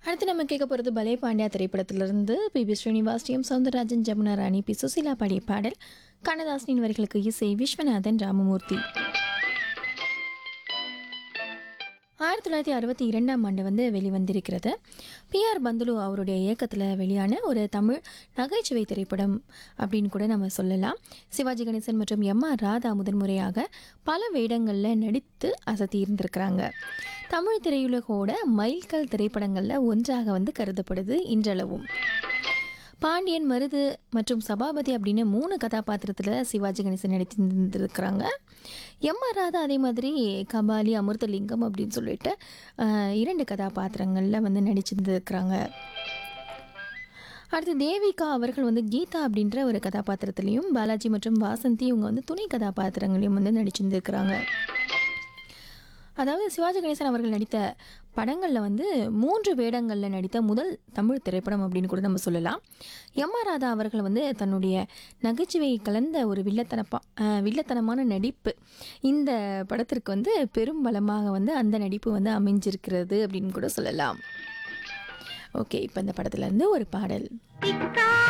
அடுத்து நம்ம கேட்க போகிறது பலே பாண்டியா திரைப்படத்திலிருந்து P B Srinivas T M Soundararajan Jamuna Rani P Susheela பாடிய பாடல் கண்ணதாசனின் வரிகளுக்கு இசை விஸ்வநாதன் ராமமூர்த்தி ஆயிரத்தி தொள்ளாயிரத்தி அறுபத்தி இரண்டாம் ஆண்டு வந்து வெளிவந்திருக்கிறது பிஆர் பந்துலு அவருடைய இயக்கத்தில் வெளியான ஒரு தமிழ் நகைச்சுவை திரைப்படம் அப்படின்னு கூட நம்ம சொல்லலாம் சிவாஜி கணேசன் மற்றும் எம் ஆர் ராதா முதன்முறையாக பல வேடங்களில் நடித்து அசத்தி இருந்திருக்கிறாங்க தமிழ் திரையுலகோட மைல்கல் திரைப்படங்களில் ஒன்றாக வந்து கருதப்படுது இன்றளவும் பாண்டியன் மருது மற்றும் சபாபதி அப்படின்னு மூணு கதாபாத்திரத்தில் சிவாஜி கணேசன் நடித்திருந்திருக்கிறாங்க எம் ஆர் ராதா அதே மாதிரி கபாலி அமிர்தலிங்கம் அப்படின்னு சொல்லிட்டு ஆஹ், இரண்டு கதாபாத்திரங்களில் வந்து நடிச்சிருந்துருக்கிறாங்க அடுத்து தேவிகா அவர்கள் வந்து கீதா அப்படின்ற ஒரு கதாபாத்திரத்திலையும் பாலாஜி மற்றும் வாசந்தி இவங்க வந்து துணை கதாபாத்திரங்களையும் வந்து நடிச்சிருந்துருக்கிறாங்க அதாவது சிவாஜி கணேசன் அவர்கள் நடித்த படங்களில் வந்து மூன்று வேடங்களில் நடித்த முதல் தமிழ் திரைப்படம் அப்படின்னு கூட நம்ம சொல்லலாம் எம் ஆர் ராதா அவர்கள் வந்து தன்னுடைய நகைச்சுவை கலந்த ஒரு வில்லத்தனப்பா அஹ், வில்லத்தனமான நடிப்பு இந்த படத்திற்கு வந்து பெரும் பலமாக வந்து அந்த நடிப்பு வந்து அமைஞ்சிருக்கிறது அப்படின்னு கூட சொல்லலாம் ஓகே இப்போ இந்த படத்துலேருந்து ஒரு பாடல்